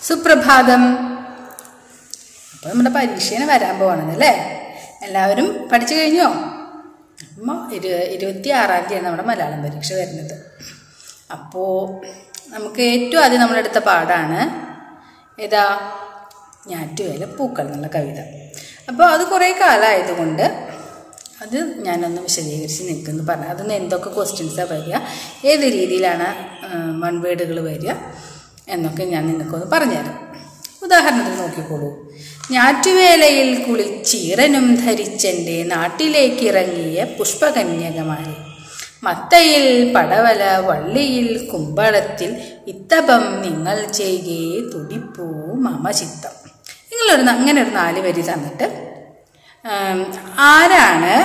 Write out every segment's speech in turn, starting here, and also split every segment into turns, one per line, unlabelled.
സുപ്രഭാതം അപ്പോൾ നമ്മുടെ പരീക്ഷയാണ് വരാൻ പോകണത് അല്ലേ എല്ലാവരും പഠിച്ചു കഴിഞ്ഞോ അപ്പോൾ ഇരു ഇരുപത്തി ആറാം തീയതിയാണ് നമ്മുടെ മലയാളം പരീക്ഷ വരുന്നത് അപ്പോൾ നമുക്ക് ഏറ്റവും ആദ്യം നമ്മളെടുത്ത പാടാണ് ഏതാ ഞാറ്റുവേല പൂക്കൾ എന്നുള്ള കവിത അപ്പോൾ അത് കുറേ കാലമായതുകൊണ്ട് അത് ഞാനൊന്ന് വിശദീകരിച്ച് നിൽക്കുന്നു പറഞ്ഞു അതിന് എന്തൊക്കെ ക്വസ്റ്റ്യൻസാണ് വരിക ഏത് രീതിയിലാണ് വൺ വേർഡുകൾ വരിക എന്നൊക്കെ ഞാൻ നിങ്ങൾക്കൊന്ന് പറഞ്ഞുതരാം ഉദാഹരണത്തിന് നോക്കിക്കോളൂ ഞാറ്റുവേലയിൽ കുളിച്ചീറനും ധരിച്ചെൻ്റെ നാട്ടിലേക്ക് ഇറങ്ങിയ പുഷ്പകന്യകമാരെ മത്തയിൽ പടവല വള്ളിയിൽ കുമ്പളത്തിൽ ഇത്തപം നിങ്ങൾ ചെയ്യേ തുടിപ്പൂ മമ ചിത്തം നിങ്ങളൊരു അങ്ങനെ ഒരു നാല് വരി തന്നിട്ട് ആം, ആരാണ്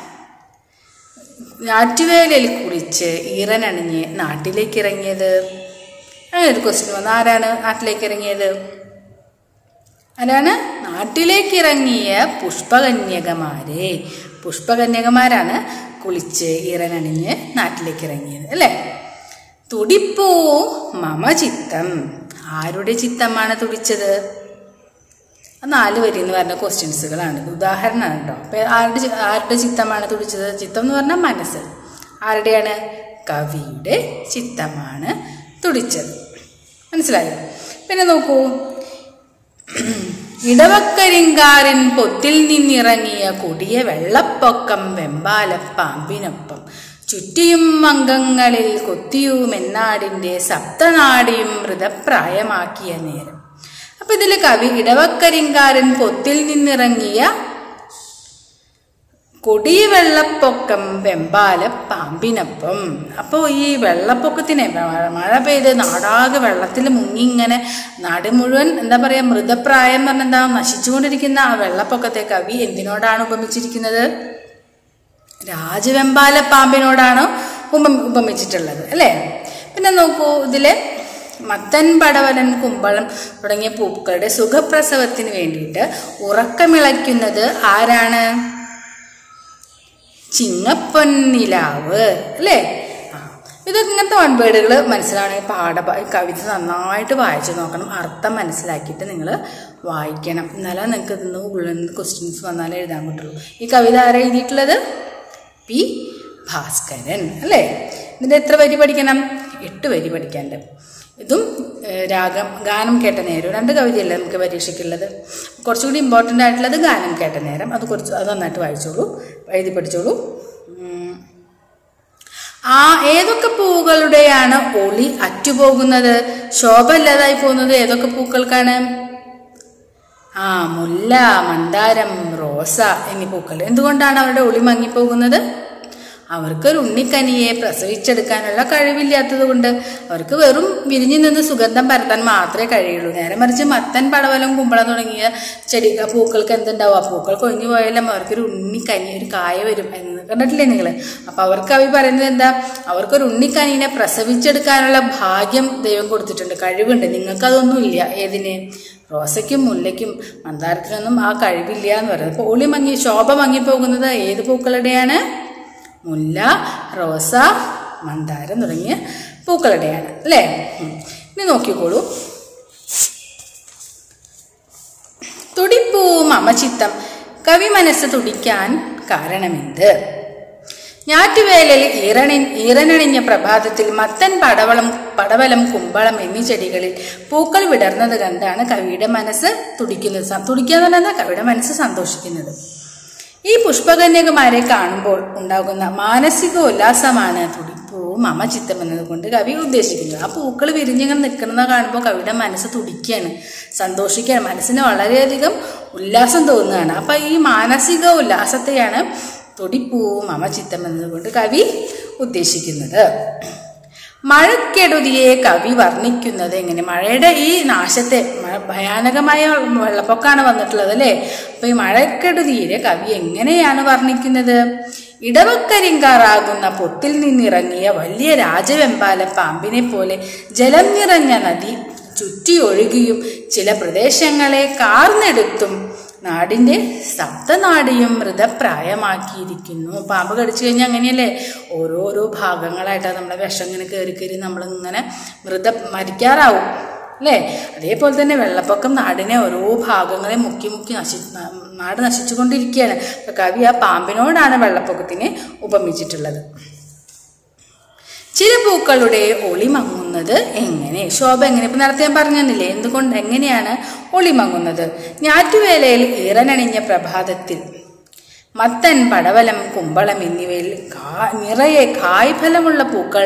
ഞാറ്റുവേലയിൽ കുളിച്ച് ഈറനണിഞ്ഞ് നാട്ടിലേക്ക് ഇറങ്ങിയത് അങ്ങനെ ഒരു ക്വസ്റ്റ്യൻ വന്നു ആരാണ് നാട്ടിലേക്ക് ഇറങ്ങിയത് ആരാണ് നാട്ടിലേക്ക് ഇറങ്ങിയ പുഷ്പകന്യകമാരെ പുഷ്പകന്യകമാരാണ് കുളിച്ച് ഇറനണിഞ്ഞ് നാട്ടിലേക്ക് ഇറങ്ങിയത് അല്ലേ തുടിപ്പൂ മമ ചിത്തം ആരുടെ ചിത്തമാണ് തുടിച്ചത് ആ നാല് വരി എന്ന് പറഞ്ഞ ക്വസ്റ്റ്യൻസുകളാണ് ഇത് ഉദാഹരണമാണ് കേട്ടോ അപ്പൊ ആരുടെ ചി- ആരുടെ ചിത്തമാണ് തുടിച്ചത് ചിത്തം എന്ന് പറഞ്ഞാൽ മനസ്സ് ആരുടെയാണ് കവിയുടെ ചിത്തമാണ് തുടിച്ചത് മനസ്സിലായോ പിന്നെ നോക്കൂ ഇടവക്കരിങ്കാരൻ പൊത്തിൽ നിന്നിറങ്ങിയ കൊടിയ വെള്ളപ്പൊക്കം വെമ്പാല പാമ്പിനൊപ്പം ചുറ്റിയും അംഗങ്ങളിൽ കൊത്തിയും എന്നാടിന്റെ സപ്തനാടിയും മൃതപ്രായമാക്കിയ നേരം അപ്പൊ ഇതില് കവി ഇടവക്കരിങ്കാരൻ പൊത്തിൽ നിന്നിറങ്ങിയ കൊടിയ വെള്ളപ്പൊക്കം വെമ്പാല പാമ്പിനൊപ്പം അപ്പോൾ ഈ വെള്ളപ്പൊക്കത്തിനെ മഴ- മഴ പെയ്ത് നാടാകെ വെള്ളത്തിൽ മുങ്ങി ഇങ്ങനെ നാട് മുഴുവൻ എന്താ പറയാ മൃതപ്രായം പറഞ്ഞ എന്താ നശിച്ചുകൊണ്ടിരിക്കുന്ന ആ വെള്ളപ്പൊക്കത്തെ കവി എന്തിനോടാണ് ഉപമിച്ചിരിക്കുന്നത് രാജവെമ്പാല പാമ്പിനോടാണ് ഉപ ഉപമിച്ചിട്ടുള്ളത് അല്ലേ പിന്നെ നോക്കൂ ഇതില് മത്തൻ പടവലൻ കുമ്പളം തുടങ്ങിയ പൂക്കളുടെ സുഖപ്രസവത്തിന് വേണ്ടിയിട്ട് ഉറക്കമിളയ്ക്കുന്നത് ആരാണ് ചിങ്ങപ്പൊന്നിലാവ് അല്ലേ ആ ഇതൊക്കെ ഇങ്ങനത്തെ വൺ വേർഡുകൾ മനസ്സിലാവണമെങ്കിൽ പാഠ ഈ കവിത നന്നായിട്ട് വായിച്ചു നോക്കണം അർത്ഥം മനസ്സിലാക്കിയിട്ട് നിങ്ങൾ വായിക്കണം എന്നാലേ നിങ്ങൾക്ക് ഇതിന്ന് ഉള്ളിൽ നിന്ന് ക്വസ്റ്റ്യൻസ് വന്നാലേ എഴുതാൻ പറ്റുള്ളൂ ഈ കവിത ആരാ എഴുതിയിട്ടുള്ളത് പി ഭാസ്കരൻ അല്ലേ ഇതിൻ്റെ എത്ര വരി പഠിക്കണം എട്ട് വരി പഠിക്കാനുണ്ട് ഇതും ഏഹ്, രാഗം ഗാനം കേട്ട നേരം രണ്ട് കവിതയല്ലേ നമുക്ക് പരീക്ഷയ്ക്കുള്ളത് കുറച്ചുകൂടി ഇമ്പോർട്ടൻ്റ് ആയിട്ടുള്ളത് ഗാനം കേട്ട നേരം അത് കുറച്ച് അത് നന്നായിട്ട് വായിച്ചോളൂ എഴുതി പഠിച്ചോളൂ ഉം. ആ ഏതൊക്കെ പൂകളുടെയാണ് ഒളി അറ്റുപോകുന്നത് ശോഭ ഇല്ലാതായി പോകുന്നത് ഏതൊക്കെ പൂക്കൾക്കാണ് ആ മുല്ല മന്ദാരം റോസ എന്നീ പൂക്കൾ എന്തുകൊണ്ടാണ് അവരുടെ ഒളി മങ്ങിപ്പോകുന്നത് അവർക്കൊരു ഉണ്ണിക്കനിയെ പ്രസവിച്ചെടുക്കാനുള്ള കഴിവില്ലാത്തത് കൊണ്ട് അവർക്ക് വെറും വിരിഞ്ഞു നിന്ന് സുഗന്ധം പരത്താൻ മാത്രമേ കഴിയുള്ളൂ നേരെ മറിച്ച് മത്തൻ പടവലം കുമ്പളം തുടങ്ങിയ ചെടി ആ പൂക്കൾക്ക് എന്തുണ്ടാവും ആ പൂക്കൾ കൊഴിഞ്ഞു പോയാലും അവർക്കൊരു ഉണ്ണിക്കനി ഒരു കായ വരും എന്ന് കണ്ടിട്ടില്ലേ നിങ്ങൾ അപ്പൊ അവർക്ക് അവർ പറയുന്നത് എന്താ അവർക്കൊരു ഉണ്ണിക്കനീനെ പ്രസവിച്ചെടുക്കാനുള്ള ഭാഗ്യം ദൈവം കൊടുത്തിട്ടുണ്ട് കഴിവുണ്ട് നിങ്ങൾക്ക് അതൊന്നും ഇല്ല ഏതിന് റോസയ്ക്കും മുല്ലയ്ക്കും മന്ദാരത്തിനൊന്നും ആ കഴിവില്ല എന്ന് പറയുന്നത് അപ്പോൾ ഒളി മങ്ങി ശോഭ മങ്ങിപ്പോകുന്നത് ഏത് പൂക്കളുടെയാണ് മുല്ല റോസ മന്ദാരം തുടങ്ങിയ പൂക്കളുടെയാണ് അല്ലേ ഉം. ഇനി നോക്കിക്കോളൂ തുടിപ്പൂ മമചിത്തം കവി മനസ്സ് തുടിക്കാൻ കാരണമെന്ത് ഞാറ്റുവേലയിൽ ഈറണി ഈറനണിഞ്ഞ പ്രഭാതത്തിൽ മത്തൻ പടവളം പടവലം കുമ്പളം എന്നീ ചെടികളിൽ പൂക്കൾ വിടർന്നത് കണ്ടാണ് കവിയുടെ മനസ്സ് തുടിക്കുന്നത് സ- തുടിക്കുക എന്ന് പറഞ്ഞാൽ കവിയുടെ മനസ്സ് സന്തോഷിക്കുന്നത് ഈ പുഷ്പകന്യകമാരെ കാണുമ്പോൾ ഉണ്ടാകുന്ന മാനസിക ഉല്ലാസമാണ് തുടിപ്പൂ മമ ചിത്തം എന്നതുകൊണ്ട് കവി ഉദ്ദേശിക്കുന്നത് ആ പൂക്കൾ വിരിഞ്ഞിങ്ങനെ നിൽക്കുന്നത് കാണുമ്പോൾ കവിയുടെ മനസ്സ് തുടിക്കുകയാണ് സന്തോഷിക്കുകയാണ് മനസ്സിന് വളരെയധികം ഉല്ലാസം തോന്നുകയാണ് അപ്പൊ ഈ മാനസിക ഉല്ലാസത്തെയാണ് തുടിപ്പൂ മമ ചിത്തം എന്നതുകൊണ്ട് കവി ഉദ്ദേശിക്കുന്നത് മഴക്കെടുതിയെ കവി വർണ്ണിക്കുന്നത് എങ്ങനെ മഴയുടെ ഈ നാശത്തെ മഴ- ഭയാനകമായ വെള്ളപ്പൊക്കമാണ് വന്നിട്ടുള്ളത് അല്ലേ അപ്പൊ ഈ മഴക്കെടുതിയെ കവി എങ്ങനെയാണ് വർണ്ണിക്കുന്നത് ഇടവക്കരിങ്കാറാകുന്ന പൊത്തിൽ നിന്നിറങ്ങിയ വലിയ രാജവെമ്പാല പാമ്പിനെ പോലെ ജലം നിറഞ്ഞ നദി ചുറ്റിയൊഴുകിയും ചില പ്രദേശങ്ങളെ കാർന്നെടുത്തും നാടിന്റെ സപ്തനാടിയും മൃതപ്രായമാക്കിയിരിക്കുന്നു പാമ്പ് കടിച്ചു കഴിഞ്ഞാൽ അങ്ങനെയല്ലേ ഓരോരോ ഭാഗങ്ങളായിട്ടാണ് നമ്മുടെ വിഷം ഇങ്ങനെ കയറി കയറി നമ്മളിങ്ങനെ മൃത മരിക്കാറാവും അല്ലേ അതേപോലെ തന്നെ വെള്ളപ്പൊക്കം നാടിനെ ഓരോ ഭാഗങ്ങളെ മുക്കി മുക്കി നശി ന- നാട് നശിച്ചുകൊണ്ടിരിക്കുകയാണ് അപ്പൊ കവി ആ പാമ്പിനോടാണ് വെള്ളപ്പൊക്കത്തിനെ ഉപമിച്ചിട്ടുള്ളത് ചില പൂക്കളുടെ ഒളി മങ്ങുന്നത് എങ്ങനെ ശോഭ എങ്ങനെ ഇപ്പൊ നേരത്തെ ഞാൻ പറഞ്ഞില്ലേ എന്തുകൊണ്ട് എങ്ങനെയാണ് ഒളി മങ്ങുന്നത് ഞാറ്റുവേലയിൽ ഈറനണിഞ്ഞ പ്രഭാതത്തിൽ മത്തൻ പടവലം കുമ്പളം എന്നിവയിൽ കാ- നിറയെ കായ്ഫലമുള്ള പൂക്കൾ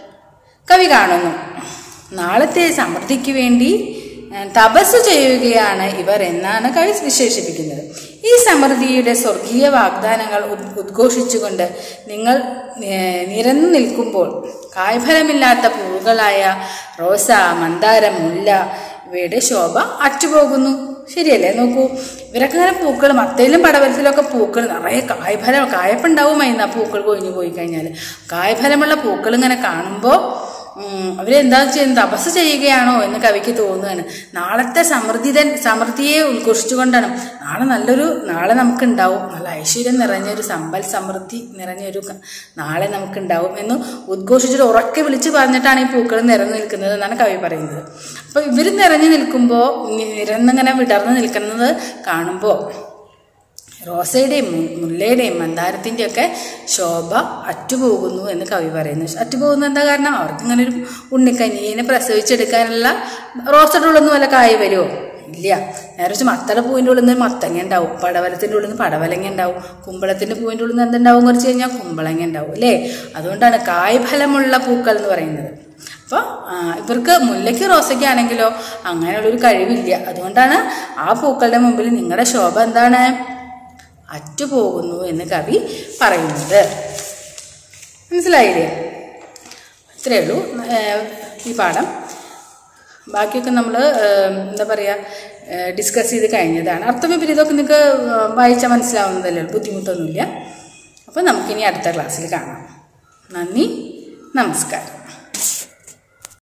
കവി കാണുന്നു നാളത്തെ സമൃദ്ധിക്ക് വേണ്ടി ഏഹ്, തപസ് ചെയ്യുകയാണ് ഇവർ എന്നാണ് കവി വിശേഷിപ്പിക്കുന്നത് ഈ സമൃദ്ധിയുടെ സ്വർഗീയ വാഗ്ദാനങ്ങൾ ഉദ്- ഉദ്ഘോഷിച്ചുകൊണ്ട് നിങ്ങൾ ഏഹ്, നിരന്നു നിൽക്കുമ്പോൾ കായ്ഫലമില്ലാത്ത പൂവുകളായ റോസ മന്ദാരം മുല്ല ഇവയുടെ ശോഭ അറ്റുപോകുന്നു ശരിയല്ലേ നോക്കൂ ഇവരൊക്കെ ഇങ്ങനെ പൂക്കൾ മത്തയിലും പടവലത്തിലൊക്കെ പൂക്കൾ നിറയെ കായ്ഫലം കായപ്പുണ്ടാവുമായിരുന്നു ആ പൂക്കൾ കൊഴിഞ്ഞു പോയി കഴിഞ്ഞാൽ കായ്ഫലമുള്ള പൂക്കൾ ഇങ്ങനെ കാണുമ്പോൾ ഉം, അവരെന്താ ചെയ്യുന്നത് തപസ് ചെയ്യുകയാണോ എന്ന് കവിക്ക് തോന്നുകയാണ് നാളത്തെ സമൃദ്ധി തൻ- സമൃദ്ധിയെ ഉദ്ഘോഷിച്ചുകൊണ്ടാണ് നാളെ നല്ലൊരു നാളെ നമുക്ക് ഉണ്ടാവും നല്ല ഐശ്വര്യം നിറഞ്ഞൊരു സമ്പൽ സമൃദ്ധി നിറഞ്ഞൊരു ക- നാളെ നമുക്ക് ഉണ്ടാവും എന്ന് ഉദ്ഘോഷിച്ചിട്ട് ഉറക്കെ വിളിച്ച് പറഞ്ഞിട്ടാണ് ഈ പൂക്കൾ നിറഞ്ഞു നിൽക്കുന്നത് എന്നാണ് കവി പറയുന്നത് അപ്പൊ ഇവർ നിറഞ്ഞു നിൽക്കുമ്പോൾ നിരന്നിങ്ങനെ വിടർന്ന് നിൽക്കുന്നത് കാണുമ്പോൾ റോസയുടെയും മു- മുല്ലയുടെയും മന്ദാരത്തിൻ്റെ ഒക്കെ ശോഭ അറ്റുപോകുന്നു എന്ന് കവി പറയുന്നു അറ്റുപോകുന്ന എന്താ കാരണം അവർക്ക് ഇങ്ങനെ ഒരു ഉണ്ണിക്കഞ്ഞീനെ പ്രസവിച്ചെടുക്കാനുള്ള റോസയുടെ ഉള്ളിൽ നിന്ന് വല്ല കായ് വരുമോ ഇല്ല നേരെ വെച്ച് മത്തട പൂവിൻ്റെ ഉള്ളിൽ നിന്ന് മത്തങ്ങ ഉണ്ടാവും പടവലത്തിൻ്റെ ഉള്ളിൽ നിന്ന് പടവലങ്ങ ഉണ്ടാവും കുമ്പളത്തിൻ്റെ പൂവിൻ്റെ ഉള്ളിൽ നിന്ന് എന്തുണ്ടാവും കുറച്ച് കഴിഞ്ഞാൽ കുമ്പളങ്ങ ഉണ്ടാവും അല്ലേ അതുകൊണ്ടാണ് കായ് ഫലമുള്ള പൂക്കൾ എന്ന് പറയുന്നത് അപ്പോൾ ഇവർക്ക് മുല്ലയ്ക്ക് റോസയ്ക്കാണെങ്കിലോ അങ്ങനെയുള്ളൊരു കഴിവില്ല അതുകൊണ്ടാണ് ആ പൂക്കളുടെ മുമ്പിൽ നിങ്ങളുടെ ശോഭ എന്താണ് അറ്റുപോകുന്നു എന്ന് കവി പറയുന്നത് മനസ്സിലായില്ലേ ഇത്രയേ ഉള്ളൂ ഏഹ് ഈ പാഠം ബാക്കിയൊക്കെ നമ്മൾ എന്താ പറയുക ഡിസ്കസ് ചെയ്ത് കഴിഞ്ഞതാണ് അർത്ഥവിപരീതമൊക്കെ നിങ്ങൾക്ക് വായിച്ചാൽ മനസ്സിലാവുന്നതല്ലേ ഉള്ളൂ. ബുദ്ധിമുട്ടൊന്നുമില്ല അപ്പോൾ നമുക്കിനി അടുത്ത ക്ലാസ്സിൽ കാണാം നന്ദി നമസ്കാരം